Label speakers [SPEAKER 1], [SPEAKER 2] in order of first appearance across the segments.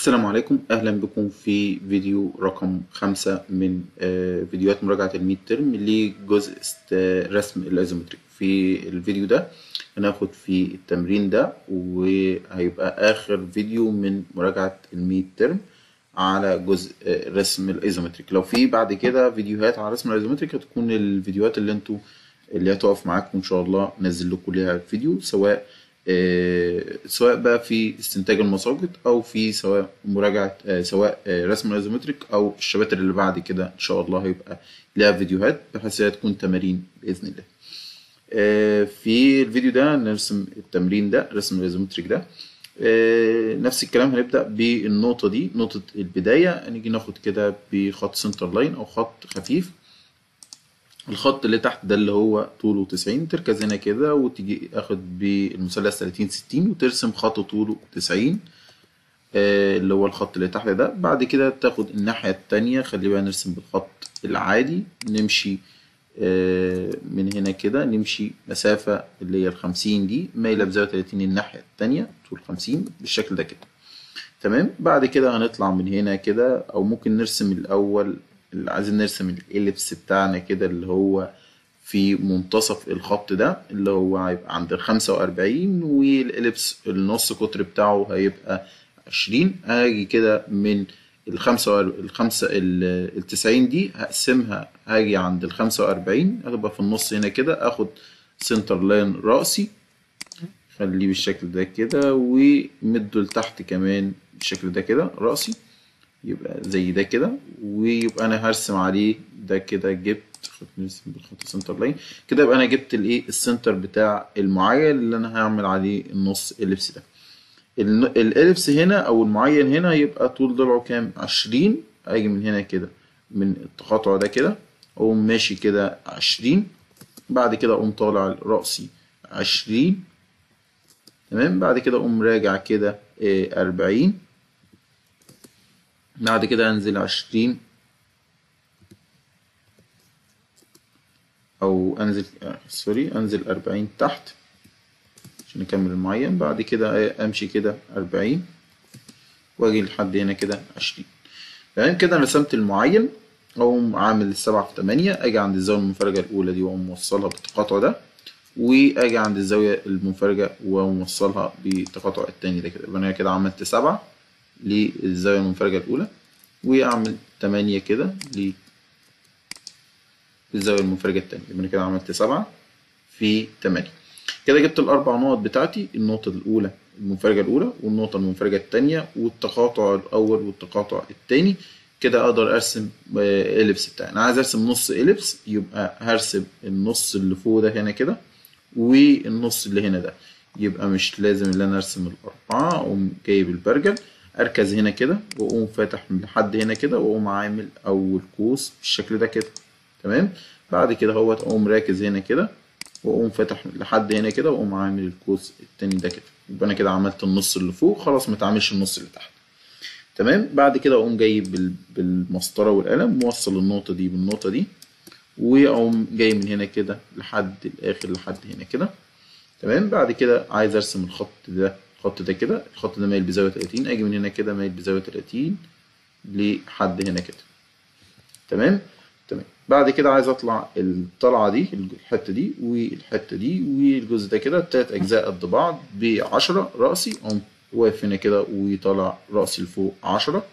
[SPEAKER 1] السلام عليكم أهلا بكم في فيديو رقم خمسة من آه، فيديوهات مراجعة الميد ترم لجزء است- رسم الأيزومتريك في الفيديو ده هناخد في التمرين ده وهيبقى آخر فيديو من مراجعة الميد ترم على جزء آه، رسم الأيزومتريك لو في بعد كده فيديوهات على رسم الأيزومتريك هتكون الفيديوهات اللي انتوا اللي هتقف معاكم إن شاء الله نزل لكم ليها فيديو سواء آه، سواء بقى في استنتاج المساقط او في سواء مراجعه آه، سواء آه، رسم الايزومتريك او الشباتر اللي بعد كده ان شاء الله هيبقى لها فيديوهات بحيث هي تكون تمارين باذن الله آه، في الفيديو ده نرسم التمرين ده رسم الايزومتريك ده آه، نفس الكلام هنبدا بالنقطه دي نقطه البدايه هنيجي ناخد كده بخط سنتر لاين او خط خفيف الخط اللي تحت ده اللي هو طوله 90 تركز هنا كده وتيجي اخد بالمثلث 30 60 وترسم خط طوله 90 آه، اللي هو الخط اللي تحت ده بعد كده تاخد الناحية التانية خلي بقى نرسم بالخط العادي نمشي آه، من هنا كده نمشي مسافة اللي هي الخمسين دي مايلة بزاوية 30 الناحية التانية طول 50 بالشكل ده كده تمام بعد كده هنطلع من هنا كده او ممكن نرسم الاول اللي عايزين نرسم الاليبس بتاعنا كده اللي هو في منتصف الخط ده اللي هو هيبقى عند الخمسة وأربعين والإليبس النص قطر بتاعه هيبقى عشرين هاجي كده من الخمسة وأر- الخمسة ال- التسعين دي هقسمها هاجي عند الخمسة وأربعين هتبقى في النص هنا كده آخد سنتر لاين رأسي خليه بالشكل ده كده ومده لتحت كمان بالشكل ده كده رأسي يبقى زي ده كده ويبقى انا هرسم عليه ده كده جبت خد نرسم بالخط سنتر لاين كده يبقى انا جبت الايه السنتر بتاع المعين اللي انا هعمل عليه النص اليبس ده الن- الاليبس هنا او المعين هنا يبقى طول ضلعه كام عشرين اجي من هنا كده من التقاطع ده كده اقوم ماشي كده عشرين بعد كده اقوم طالع رأسي عشرين تمام بعد كده اقوم راجع كده إيه، أربعين بعد كده انزل عشرين او انزل آه، سوري انزل أربعين تحت عشان نكمل المعين بعد كده امشي كده أربعين واجي لحد هنا كده عشرين تمام كده أنا رسمت المعين اقوم عامل السبعة في تمانية اجي عند الزاوية المنفرجة الاولى دي واقوم موصلها بالتقاطع ده واجي عند الزاوية المنفرجة واقوم موصلها بالتقاطع التاني ده كده يبقى انا كده عملت سبعة للزاوية المنفرجة الأولى وأعمل تمانية كده للزاوية المنفرجة التانية يبقى أنا كده عملت سبعة في تمانية كده جبت الأربع نقط بتاعتي النقطة الأولى المنفرجة الأولى والنقطة المنفرجة التانية والتقاطع الأول والتقاطع التاني كده أقدر أرسم إليبس بتاعي أنا عايز أرسم نص إليبس يبقى هرسم النص اللي فوق ده هنا كده والنص اللي هنا ده يبقى مش لازم ان انا ارسم الاربعه اقوم جايب البرجل اركز هنا كده واقوم فاتح من لحد هنا كده واقوم عامل اول قوس بالشكل ده كده تمام بعد كده اهوت اقوم راكز هنا كده واقوم فاتح لحد هنا كده واقوم عامل القوس التاني ده كده يبقى انا كده عملت النص اللي فوق خلاص ما تعملش النص اللي تحت تمام بعد كده اقوم جايب بال- بالمسطره والقلم موصل النقطه دي بالنقطه دي واقوم جاي من هنا كده لحد الاخر لحد هنا كده تمام بعد كده عايز ارسم الخط ده الخط ده كده الخط ده مايل بزاويه 30 اجي من هنا كده مايل بزاويه 30 لحد هنا كده تمام تمام بعد كده عايز اطلع الطلعه دي الحته دي والحته دي والجزء ده كده التلات اجزاء قد بعض ب 10 راسي اقوم واقف هنا كده وطالع راسي لفوق 10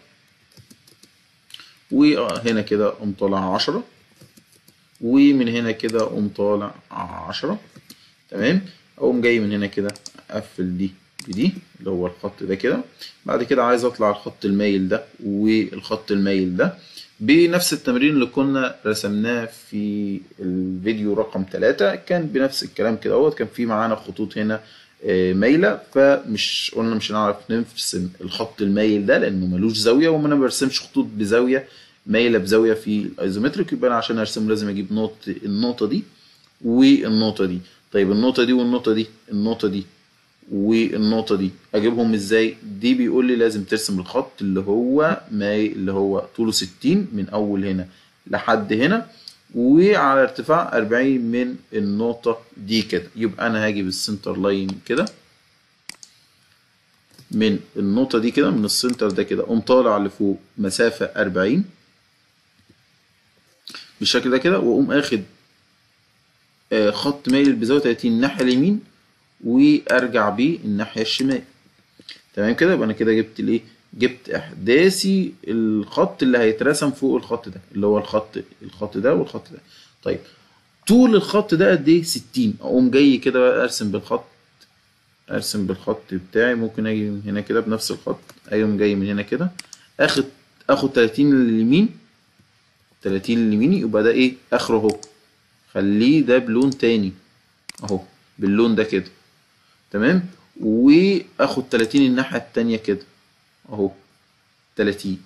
[SPEAKER 1] وهنا كده اقوم طالع 10 ومن هنا كده اقوم طالع 10 تمام اقوم جاي من هنا كده اقفل دي بدي اللي هو الخط ده كده بعد كده عايز اطلع الخط المايل ده والخط المايل ده بنفس التمرين اللي كنا رسمناه في الفيديو رقم ثلاثة كان بنفس الكلام كده اهوت كان في معانا خطوط هنا آه، مايلة فمش قلنا مش هنعرف نرسم الخط المايل ده لانه ملوش زاوية وما انا برسمش خطوط بزاوية مايلة بزاوية في الايزومتريك يبقى انا عشان ارسم لازم اجيب نقطة النقطة دي والنقطة دي طيب النقطة دي والنقطة دي النقطة دي والنقطة دي أجيبهم إزاي؟ دي بيقول لي لازم ترسم الخط اللي هو ما اللي هو طوله 60 من أول هنا لحد هنا وعلى ارتفاع 40 من النقطة دي كده يبقى أنا هاجي بالسنتر لاين كده من النقطة دي كده من السنتر ده كده أقوم طالع لفوق مسافة أربعين بالشكل ده كده وأقوم آخد آه، خط مايل بزاوية 30 الناحية اليمين وأرجع بيه الناحية الشمال تمام كده يبقى أنا كده جبت الإيه؟ جبت إحداثي الخط اللي هيترسم فوق الخط ده اللي هو الخط الخط ده والخط ده طيب طول الخط ده قد إيه؟ 60 أقوم جاي كده بقى أرسم بالخط ارسم بالخط بتاعي ممكن اجي من هنا كده بنفس الخط اقوم جاي من هنا كده اخد اخد 30 لليمين 30 لليمين يبقى ده ايه اخره اهو خليه ده بلون تاني اهو باللون ده كده تمام واخد 30 الناحية التانية كده اهو 30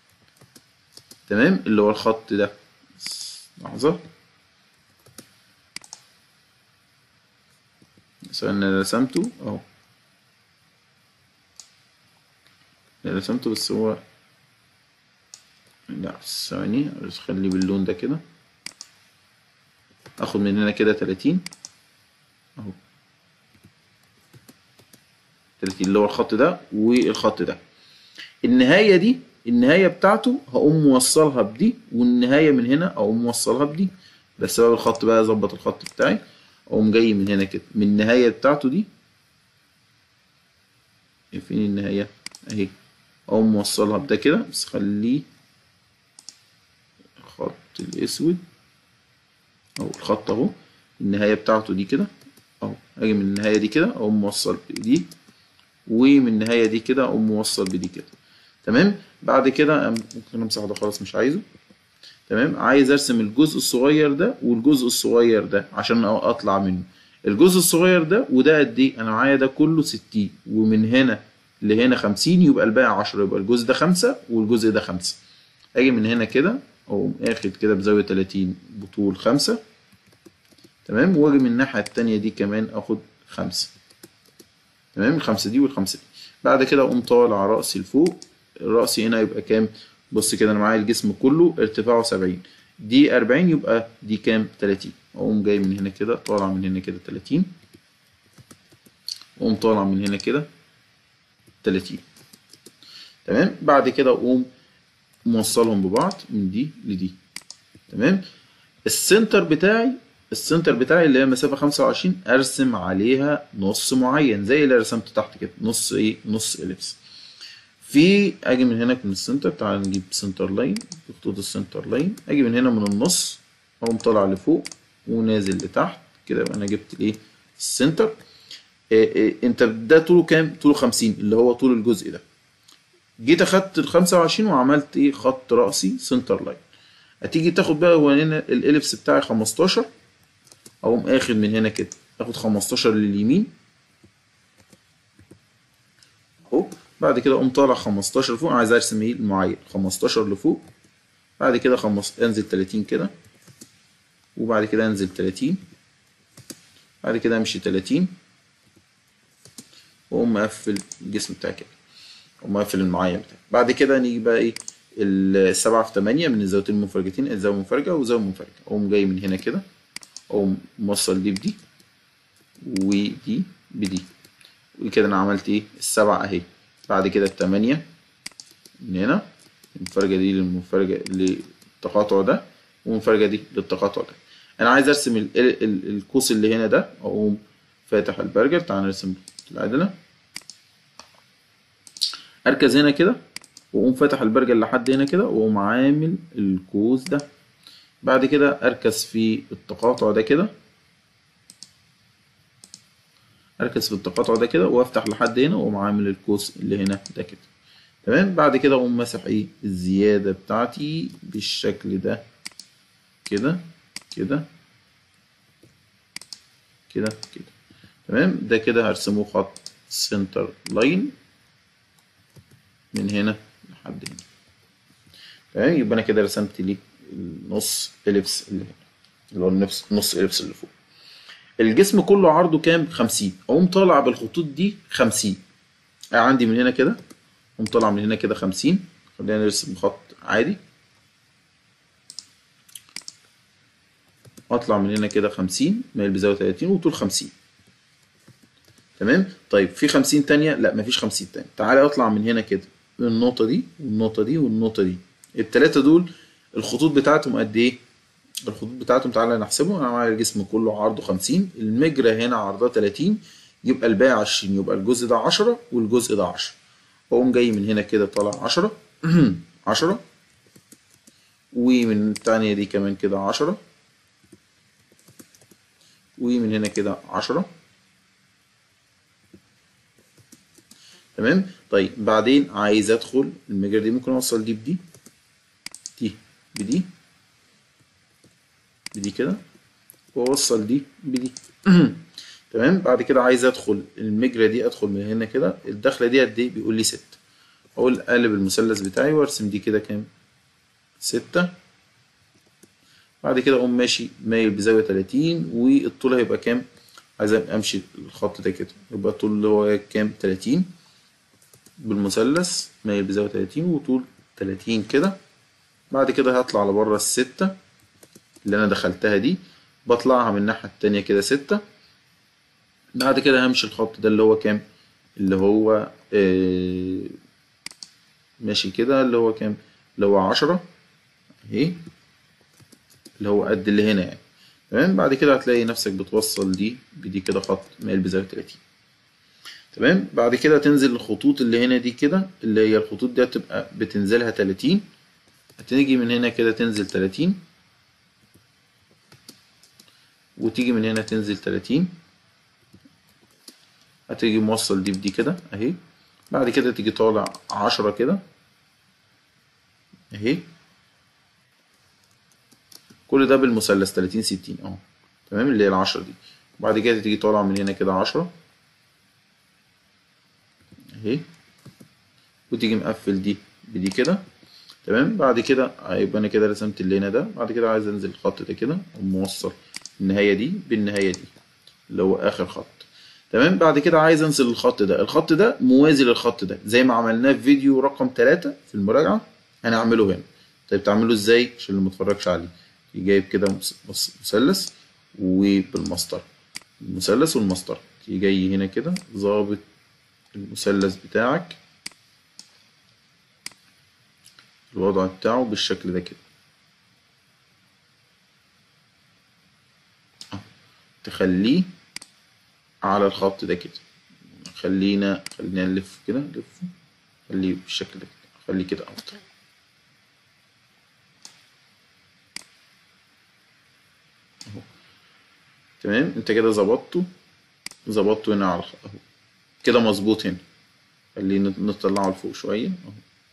[SPEAKER 1] تمام اللي هو الخط ده لحظة مثلا انا رسمته اهو أنا رسمته بس هو لا ثواني بس خليه باللون ده كده اخد من هنا كده تلاتين اهو تلاتين اللي هو الخط ده والخط ده النهاية دي النهاية بتاعته هقوم موصلها بدي والنهاية من هنا اقوم موصلها بدي بس بقى الخط بقى اظبط الخط بتاعي اقوم جاي من هنا كده من النهاية بتاعته دي فين النهاية اهي اقوم موصلها بده كده بس خليه الخط الاسود او الخط اهو النهاية بتاعته دي كده اهو اجي من النهاية دي كده اقوم موصل بدي ومن النهاية دي كده اقوم موصل بدي كده تمام بعد كده ممكن امسح ده خلاص مش عايزه تمام عايز ارسم الجزء الصغير ده والجزء الصغير ده عشان اطلع منه الجزء الصغير ده وده قد ايه انا معايا ده كله 60 ومن هنا لهنا 50 يبقى الباقي 10 يبقى الجزء ده 5 والجزء ده 5 اجي من هنا كده اقوم اخد كده بزاويه 30 بطول 5 تمام واجي من الناحيه التانية دي كمان اخد 5 تمام الخمسه دي والخمسه دي بعد كده اقوم طالع راسي لفوق راسي هنا يبقى كام بص كده انا معايا الجسم كله ارتفاعه 70 دي 40 يبقى دي كام 30 اقوم جاي من هنا كده طالع من هنا كده 30 واقوم طالع من هنا كده 30 تمام بعد كده اقوم موصلهم ببعض من دي لدي تمام السنتر بتاعي السنتر بتاعي اللي هي مسافة 25 ارسم عليها نص معين زي اللي رسمته تحت كده نص ايه نص اليبس في اجي من هنا من السنتر تعال نجيب سنتر لاين خطوط السنتر لاين اجي من هنا من النص اقوم طالع لفوق ونازل لتحت كده يبقى انا جبت الايه السنتر إيه إيه انت ده طوله كام طوله 50 اللي هو طول الجزء ده جيت اخدت ال 25 وعملت ايه خط راسي سنتر لاين هتيجي تاخد بقى هو هنا الاليبس بتاعي 15 اقوم اخد من هنا كده اخد 15 لليمين اهو بعد كده اقوم طالع 15 لفوق عايز ارسم ايه المعين 15 لفوق بعد كده خمس انزل 30 كده وبعد كده انزل 30 بعد كده امشي 30 واقوم مقفل الجسم بتاعي كده اقوم مقفل المعين بتاعي بعد كده نيجي بقى ايه السبعة في تمانية من الزاويتين المنفرجتين الزاوية منفرجة وزاوية منفرجة اقوم جاي من هنا كده اقوم موصل دي بدي ودي بدي وكده انا عملت ايه السبعة اهي بعد كده التمانية من هنا المنفرجة دي للمنفرجة للتقاطع ده والمنفرجة دي للتقاطع ده انا عايز ارسم ال ال ال القوس اللي هنا ده اقوم فاتح البرجر تعال نرسم العدلة اركز هنا كده واقوم فاتح البرجر لحد هنا كده واقوم عامل القوس ده بعد كده اركز في التقاطع ده كده اركز في التقاطع ده كده وافتح لحد هنا واقوم عامل القوس اللي هنا ده كده تمام بعد كده اقوم ماسح ايه الزياده بتاعتي بالشكل ده كده كده كده كده تمام ده كده هرسمه خط سنتر لاين من هنا لحد هنا تمام يبقى انا كده رسمت لي النص اليبس اللي هنا اللي هو النص نص اليبس اللي فوق الجسم كله عرضه كام 50 اقوم طالع بالخطوط دي 50 عندي من هنا كده اقوم طالع من هنا كده 50 خلينا نرسم خط عادي اطلع من هنا كده 50 مايل بزاويه 30 وطول 50 تمام طيب في 50 تانية لا مفيش 50 تانية تعالى اطلع من هنا كده من النقطة دي والنقطة دي والنقطة دي التلاتة دول الخطوط بتاعتهم قد ايه الخطوط بتاعتهم تعالى نحسبه انا معايا الجسم كله عرضه 50 المجرى هنا عرضها 30 يبقى الباقي 20 يبقى الجزء ده 10 والجزء ده 10 واقوم جاي من هنا كده طالع 10 10 ومن التانية دي كمان كده 10 ومن هنا كده 10 تمام طيب بعدين عايز ادخل المجرى دي ممكن اوصل دي بدي دي بدي بدي كده واوصل دي بدي تمام بعد كده عايز ادخل المجرى دي ادخل من هنا كده الدخله دي قد ايه بيقول لي 6 اقول اقلب المثلث بتاعي وارسم دي كده كام 6 بعد كده اقوم ماشي مايل بزاويه 30 والطول هيبقى كام عايز امشي الخط ده كده يبقى الطول اللي هو كام 30 بالمثلث مايل بزاويه 30 وطول 30 كده بعد كده هطلع لبره الستة اللي انا دخلتها دي بطلعها من الناحيه التانية كده ستة بعد كده همشي الخط ده اللي هو كام اللي هو آه ماشي كده اللي هو كام اللي هو عشرة اهي اللي هو قد اللي هنا يعني تمام بعد كده هتلاقي نفسك بتوصل دي بدي كده خط مايل بزاوية 30 تمام بعد كده تنزل الخطوط اللي هنا دي كده اللي هي الخطوط دي هتبقى بتنزلها 30 هتيجي من هنا كده تنزل 30 وتيجي من هنا تنزل 30 هتيجي موصل دي بدي كده اهي بعد كده تيجي طالع 10 كده اهي كل ده بالمثلث 30 60 اهو تمام اللي هي العشرة دي وبعد كده تيجي طالع من هنا كده عشرة اهي وتيجي مقفل دي بدي كده تمام بعد كده هيبقى انا كده رسمت اللي هنا ده بعد كده عايز انزل الخط ده كده وموصل النهاية دي بالنهاية دي اللي هو اخر خط تمام بعد كده عايز انزل الخط ده الخط ده موازي للخط ده زي ما عملناه في فيديو رقم 3 في المراجعة هنعمله هنا طيب تعمله ازاي عشان اللي متفرجش عليه جايب كده مثلث وبالمسطرة المثلث والمسطرة تيجي جاي هنا كده ظابط المثلث بتاعك الوضع بتاعه بالشكل ده كده تخليه على الخط ده كده خلينا خلينا نلف كده نلف خليه بالشكل ده كده خليه كده افضل اهو تمام انت كده ظبطته ظبطته هنا على اهو كده مظبوط هنا خلينا نطلعه لفوق شويه اهو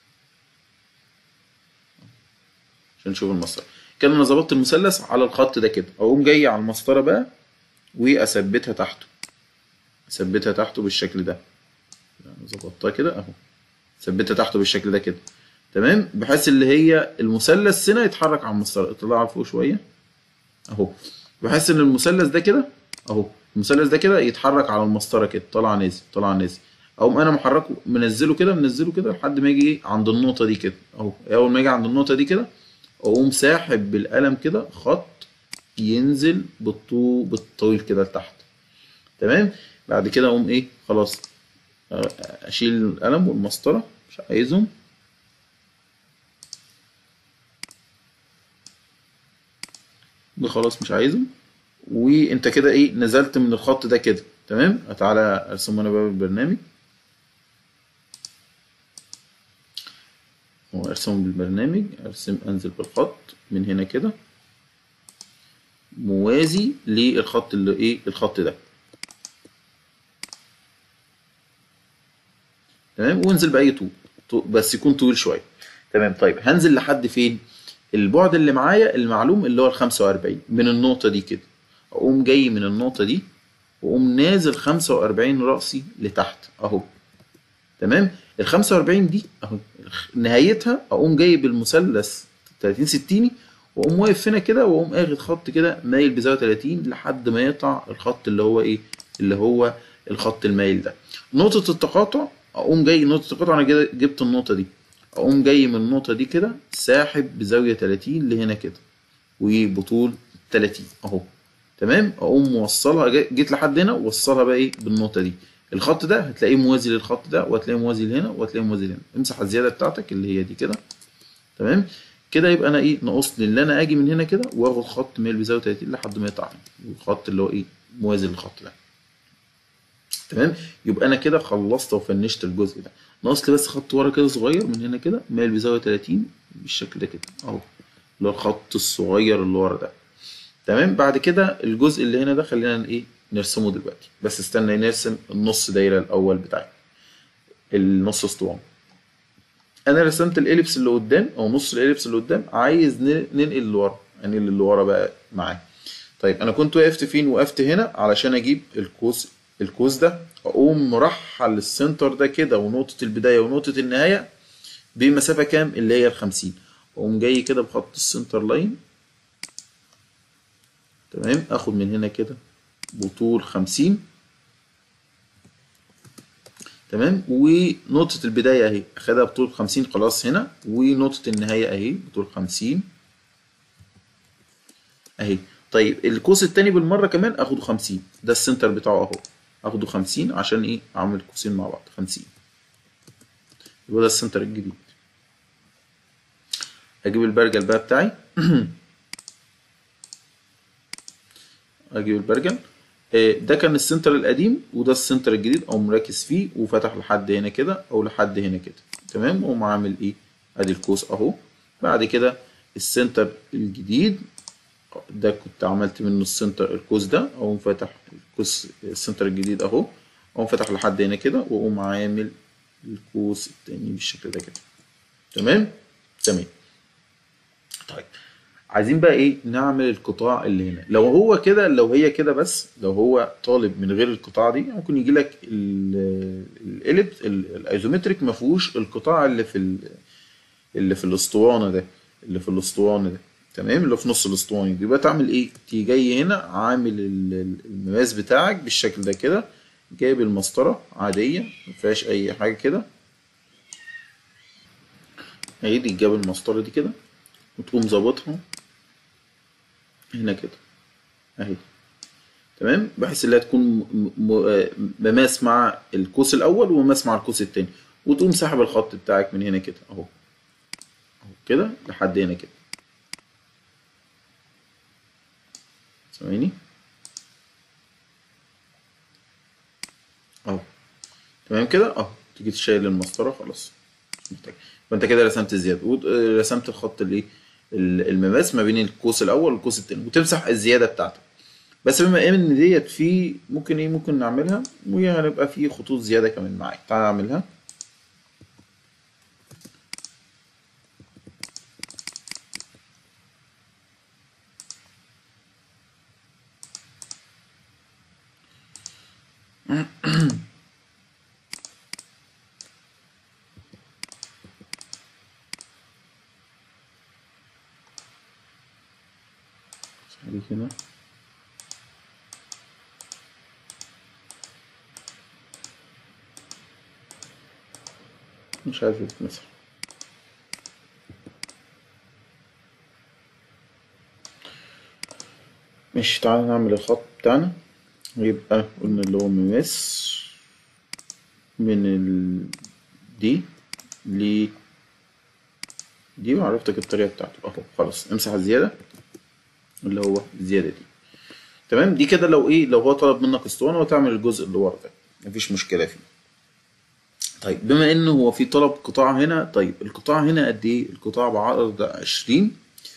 [SPEAKER 1] عشان نشوف المسطره كده انا ظبطت المثلث على الخط ده كده اقوم جاي على المسطره بقى واثبتها تحته اثبتها تحته بالشكل ده يعني ظبطتها كده اهو ثبتها تحته بالشكل ده كده تمام بحيث اللي هي المثلث هنا يتحرك على المسطره اطلعها لفوق شويه اهو بحيث ان المثلث ده كده اهو المثلث ده كده يتحرك على المسطره كده طالع نازل طالع نازل اقوم انا محركه منزله كده منزله كده لحد ما يجي عند النقطه دي كده اهو اول ما يجي عند النقطه دي كده اقوم ساحب بالقلم كده خط ينزل بالطول بالطويل كده لتحت تمام بعد كده اقوم ايه خلاص اشيل القلم والمسطره مش عايزهم ده خلاص مش عايزه وانت كده ايه نزلت من الخط ده كده تمام تعالى ارسمه انا بقى بالبرنامج هو ارسمه بالبرنامج ارسم انزل بالخط من هنا كده موازي للخط اللي ايه الخط ده تمام وانزل باي طول بس يكون طويل شويه تمام طيب هنزل لحد فين البعد اللي معايا المعلوم اللي هو ال 45 من النقطه دي كده اقوم جاي من النقطه دي واقوم نازل 45 راسي لتحت اهو تمام ال 45 دي اهو نهايتها اقوم جاي بالمثلث 30 60 واقوم واقف هنا كده واقوم اخد خط كده مايل بزاويه 30 لحد ما يقطع الخط اللي هو ايه اللي هو الخط المايل ده نقطه التقاطع اقوم جاي نقطه التقاطع انا جبت النقطه دي اقوم جاي من النقطه دي كده ساحب بزاويه 30 لهنا كده وبطول 30 اهو تمام اقوم موصلها جيت لحد هنا ووصلها بقى ايه بالنقطه دي الخط ده هتلاقيه موازي للخط ده وهتلاقيه موازي لهنا وهتلاقيه موازي لهنا امسح الزياده بتاعتك اللي هي دي كده تمام كده يبقى انا ايه ناقص لي اللي انا اجي من هنا كده واخد خط ميل بزاويه 30 لحد ما يقطع الخط اللي هو ايه موازي للخط ده تمام يبقى انا كده خلصت وفنشت الجزء ده ناقص لي بس خط ورا كده صغير من هنا كده مايل بزاويه 30 بالشكل ده كده اهو اللي هو الخط الصغير اللي ورا ده تمام بعد كده الجزء اللي هنا ده خلينا ايه نرسمه دلوقتي بس استنى نرسم النص دايره الاول بتاعي النص اسطوانه انا رسمت الاليبس اللي قدام او نص الاليبس اللي قدام عايز ننقل لورا انقل اللي ورا بقى معاه طيب انا كنت وقفت فين وقفت هنا علشان اجيب القوس القوس ده اقوم مرحل السنتر ده كده ونقطه البدايه ونقطه النهايه بمسافه كام اللي هي ال 50 اقوم جاي كده بخط السنتر لاين تمام اخد من هنا كده بطول 50 تمام ونقطة البداية اهي اخدها بطول 50 خلاص هنا ونقطة النهاية اهي بطول 50 اهي طيب القوس التاني بالمرة كمان اخده 50 ده السنتر بتاعه اهو اخده 50 عشان ايه اعمل قوسين مع بعض 50 يبقى ده السنتر الجديد اجيب البرجل بقى بتاعي اجيب البرجل ده كان السنتر القديم وده السنتر الجديد او مركز فيه وفتح لحد هنا كده او لحد هنا كده تمام واقوم عامل ايه ادي القوس اهو بعد كده السنتر الجديد ده كنت عملت منه السنتر القوس ده اقوم فاتح القوس السنتر الجديد اهو اقوم فاتح لحد هنا كده واقوم عامل القوس التاني بالشكل ده كده تمام تمام طيب عايزين بقى ايه نعمل القطاع اللي هنا لو هو كده لو هي كده بس لو هو طالب من غير القطاع دي ممكن يجي لك الاليبس الايزومتريك ما فيهوش القطاع اللي في اللي في الاسطوانه ده اللي في الاسطوانه ده تمام اللي في نص الاسطوانه دي يبقى تعمل ايه تيجي جاي هنا عامل المقاس بتاعك بالشكل ده كده جايب المسطره عاديه ما فيهاش اي حاجه كده اهي دي جاب المسطره دي كده وتقوم ظابطها هنا كده اهي تمام بحيث انها تكون مماس مع القوس الاول ومماس مع القوس التاني وتقوم ساحب الخط بتاعك من هنا كده اهو اهو كده لحد هنا كده سامعيني اهو تمام كده اهو تيجي تشيل المسطره خلاص مش محتاج فانت كده رسمت الزياده ورسمت الخط اللي المماس ما بين القوس الاول والقوس التاني وتمسح الزياده بتاعتك بس بما ان ديت في ممكن ايه ممكن نعملها وهنبقى في خطوط زياده كمان معاك تعالى نعملها دي كده مش عايز يتمسح ماشي تعالى نعمل الخط بتاعنا ويبقى قلنا اللي هو مماس من ال دي ل دي وعرفتك الطريقة بتاعته اهو خلاص امسح الزيادة اللي هو الزيادة دي تمام دي كده لو ايه لو هو طلب منك اسطوانة وتعمل الجزء اللي ورا ده مفيش مشكلة فيه طيب بما ان هو في طلب قطاع هنا طيب القطاع هنا قد ايه القطاع بعرض 20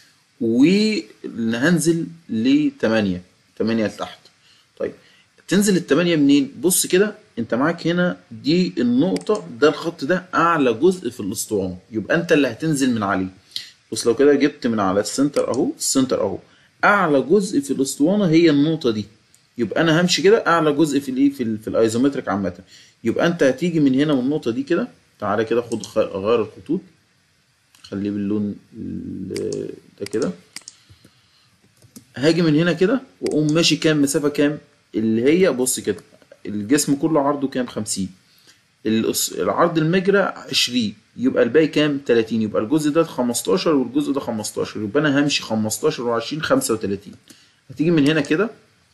[SPEAKER 1] وهنزل ل 8 8 لتحت طيب تنزل التمانية منين بص كده انت معاك هنا دي النقطة ده الخط ده اعلى جزء في الاسطوانة يبقى انت اللي هتنزل من عليه بص لو كده جبت من على السنتر اهو السنتر اهو اعلى جزء في الاسطوانة هي النقطة دي يبقى انا همشي كده اعلى جزء في الايه في, ال في الايزومتريك عامة يبقى انت هتيجي من هنا من النقطة دي كده تعالى كده خد غير الخطوط خليه باللون ده كده هاجي من هنا كده واقوم ماشي كام مسافة كام اللي هي بص كده الجسم كله عرضه كام 50 العرض المجرى 20 يبقى الباقي كام 30 يبقى الجزء ده 15 والجزء ده 15 يبقى انا همشي 15 و20 35 هتيجي من هنا كده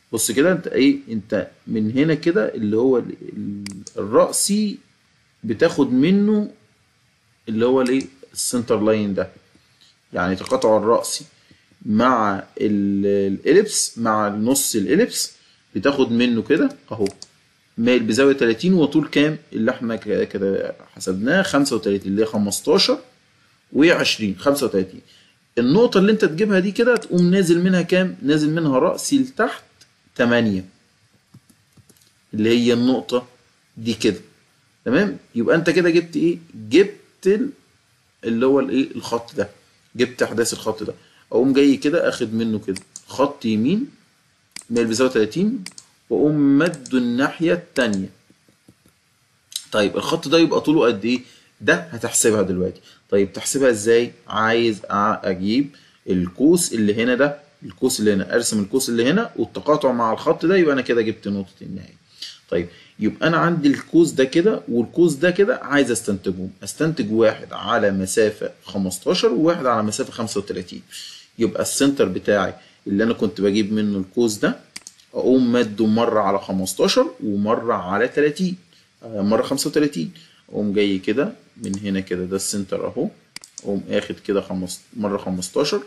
[SPEAKER 1] بص كده انت ايه انت من هنا كده اللي هو ال- ال- الرأسي بتاخد منه اللي هو الايه السنتر لاين ده يعني تقاطع الرأسي مع ال- الإليبس مع نص الإليبس بتاخد منه كده اهو مايل بزاوية 30 وطول كام اللي احنا ك- كده حسبناه 35 اللي هي 15 و20 35 النقطة اللي انت تجيبها دي كده تقوم نازل منها كام؟ نازل منها رأسي لتحت 8 اللي هي النقطة دي كده تمام؟ يبقى انت كده جبت ايه؟ جبت ال- اللي هو الايه؟ الخط ده جبت احداث الخط ده اقوم جاي كده اخد منه كده خط يمين مايل بزاوية 30 واقوم مده الناحية التانية طيب الخط ده يبقى طوله قد ايه ده هتحسبها دلوقتي طيب تحسبها ازاي عايز أ- اجيب القوس اللي هنا ده القوس اللي هنا ارسم القوس اللي هنا والتقاطع مع الخط ده يبقى انا كده جبت نقطة النهاية طيب يبقى انا عندي القوس ده كده والقوس ده كده عايز استنتجهم استنتج واحد على مسافة 15 وواحد على مسافة 35 يبقى السنتر بتاعي اللي انا كنت بجيب منه القوس ده اقوم مده مرة على 15 ومرة على 30 آه، مرة 35 اقوم جاي كده من هنا كده ده السنتر اهو اقوم اخد كده خمس مرة 15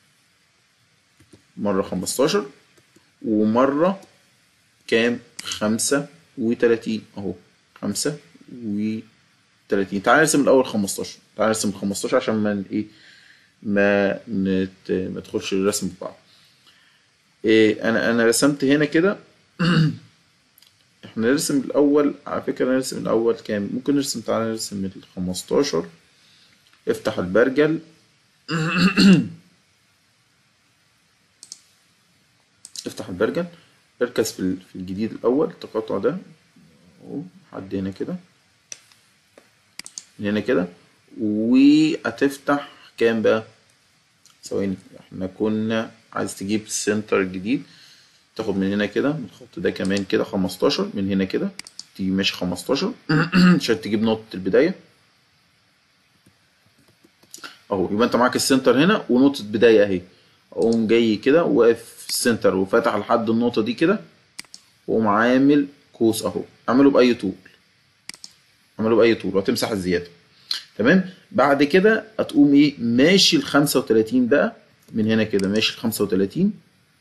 [SPEAKER 1] مرة 15 ومرة كام خمسة وتلاتين اهو خمسة وتلاتين تعال نرسم الاول 15 تعال نرسم ال 15 عشان ما ن- ايه ما نت... ما تدخلش الرسم في بعض إيه انا انا رسمت هنا كده احنا نرسم الاول على فكرة نرسم الاول كام ممكن نرسم تعالى نرسم ال 15 افتح البرجل افتح البرجل اركز في ال- في الجديد الاول التقاطع ده اهو لحد هنا كده من هنا كده وهتفتح كام بقى ثواني احنا كنا عايز تجيب السنتر الجديد تاخد من هنا كده من الخط ده كمان كده 15 من هنا كده تيجي ماشي 15 عشان تجيب نقطة البداية اهو يبقى انت معاك السنتر هنا ونقطة بداية اهي اقوم جاي كده واقف في السنتر وفاتح لحد النقطة دي كده واقوم عامل قوس اهو اعمله بأي طول اعمله بأي طول وهتمسح الزيادة تمام بعد كده هتقوم ايه ماشي ال 35 بقى من هنا كده ماشي ال 35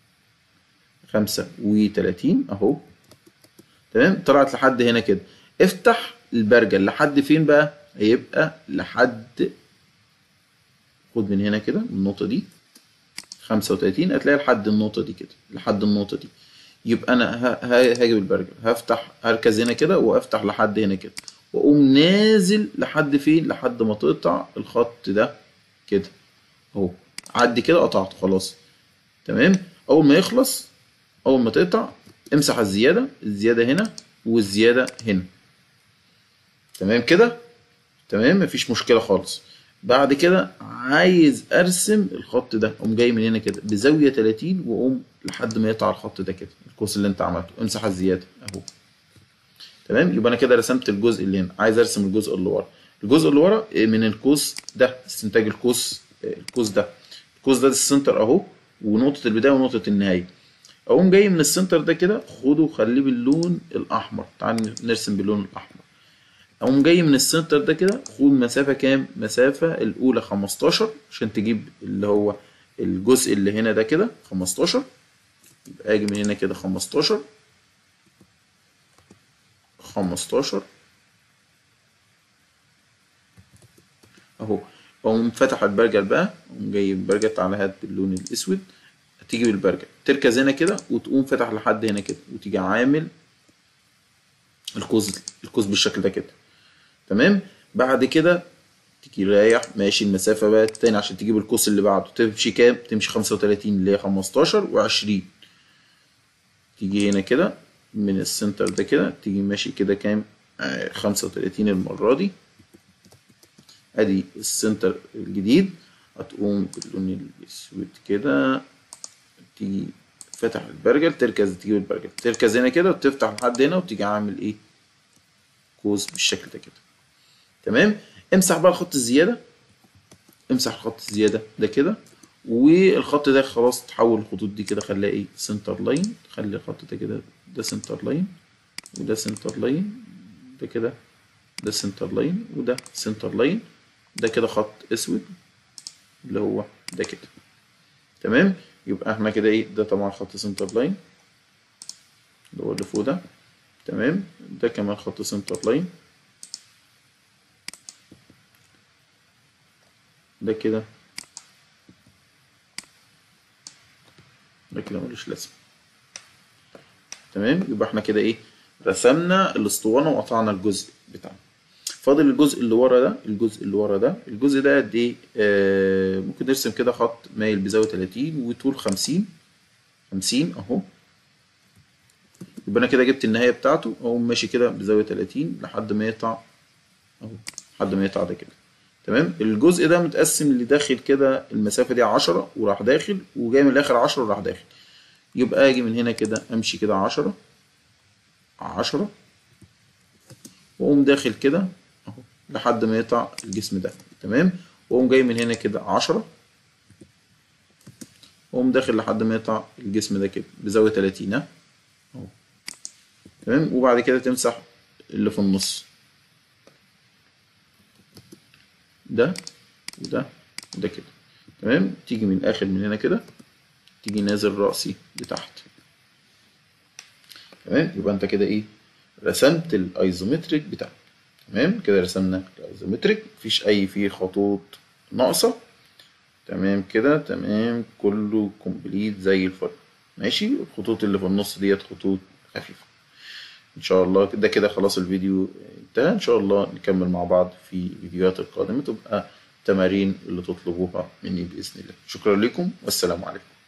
[SPEAKER 1] 35 اهو تمام طلعت لحد هنا كده افتح البرجل لحد فين بقى هيبقى لحد خد من هنا كده من النقطة دي 35 هتلاقي لحد النقطة دي كده لحد النقطة دي يبقى انا ه- ه- هاجي بالبرجل هفتح هركز هنا كده وافتح لحد هنا كده واقوم نازل لحد فين لحد ما تقطع الخط ده كده اهو عدي كده قطعته خلاص تمام اول ما يخلص اول ما تقطع امسح الزياده الزياده هنا والزياده هنا تمام كده تمام مفيش مشكله خالص بعد كده عايز ارسم الخط ده اقوم جاي من هنا كده بزاويه 30 واقوم لحد ما يقطع الخط ده كده القوس اللي انت عملته امسح الزياده اهو تمام يبقى انا كده رسمت الجزء اللي هنا عايز ارسم الجزء اللي ورا الجزء اللي ورا إيه، من القوس ده استنتاج القوس إيه، القوس ده القوس ده السنتر اهو ونقطه البدايه ونقطه النهايه اقوم جاي من السنتر ده كده خده وخليه باللون الاحمر تعال نرسم باللون الاحمر اقوم جاي من السنتر ده كده خد مسافه كام مسافه الاولى 15 عشان تجيب اللي هو الجزء اللي هنا ده كده 15 يبقى اجي من هنا كده 15 15 اهو اقوم فاتح البرجل بقى اقوم جاي البرجل تعالى هات باللون الاسود تيجي بالبرجل تركز هنا كده وتقوم فاتح لحد هنا كده وتيجي عامل القوس القوس بالشكل ده كده تمام بعد كده تيجي رايح ماشي المسافه بقى تاني عشان تجيب القوس اللي بعده تمشي كام تمشي 35 اللي هي 15 و20 تيجي هنا كده من السنتر ده كده تيجي ماشي كده كام آه 35 المره دي ادي السنتر الجديد هتقوم باللون الاسود كده تيجي فاتح البرجل تركز تجيب البرجل تركز هنا كده وتفتح لحد هنا وتيجي عامل ايه قوس بالشكل ده كده تمام امسح بقى الخط الزياده امسح الخط الزياده ده كده والخط ده خلاص تحول الخطوط دي كده خليها ايه سنتر لاين خلي الخط ده كده ده سنتر لاين وده سنتر لاين ده كده ده سنتر لاين وده سنتر لاين ده كده خط اسود اللي هو ده كده تمام يبقى احنا كده ايه ده طبعا خط سنتر لاين اللي هو اللي فوق ده تمام ده كمان خط سنتر لاين ده كده ده كده ملوش لازمة تمام يبقى احنا كده ايه رسمنا الاسطوانة وقطعنا الجزء بتاعنا فاضل الجزء اللي ورا ده الجزء اللي ورا ده الجزء ده قد ايه آه ممكن نرسم كده خط مايل بزاوية 30 وطول 50 50 اهو يبقى انا كده جبت النهاية بتاعته اهو ماشي كده بزاوية 30 لحد ما يقطع اهو لحد ما يقطع ده كده تمام الجزء ده متقسم اللي داخل كده المسافة دي 10 وراح داخل وجاي من الاخر 10 وراح داخل يبقى اجي من هنا كده امشي كده 10 10 واقوم داخل كده اهو لحد ما يقطع الجسم ده تمام واقوم جاي من هنا كده 10 واقوم داخل لحد ما يقطع الجسم ده كده بزاوية 30 ها اهو تمام وبعد كده تمسح اللي في النص ده وده وده كده تمام تيجي من الاخر من هنا كده تيجي نازل راسي لتحت تمام يبقى انت كده ايه رسمت الايزومتريك بتاعك تمام كده رسمنا الايزومتريك مفيش اي فيه خطوط ناقصه تمام كده تمام كله كومبليت زي الفل ماشي الخطوط اللي في النص ديت خطوط خفيفه ان شاء الله ده كده خلاص الفيديو انتهى ان شاء الله نكمل مع بعض في الفيديوهات القادمه تبقى تمارين اللي تطلبوها مني باذن الله شكرا لكم والسلام عليكم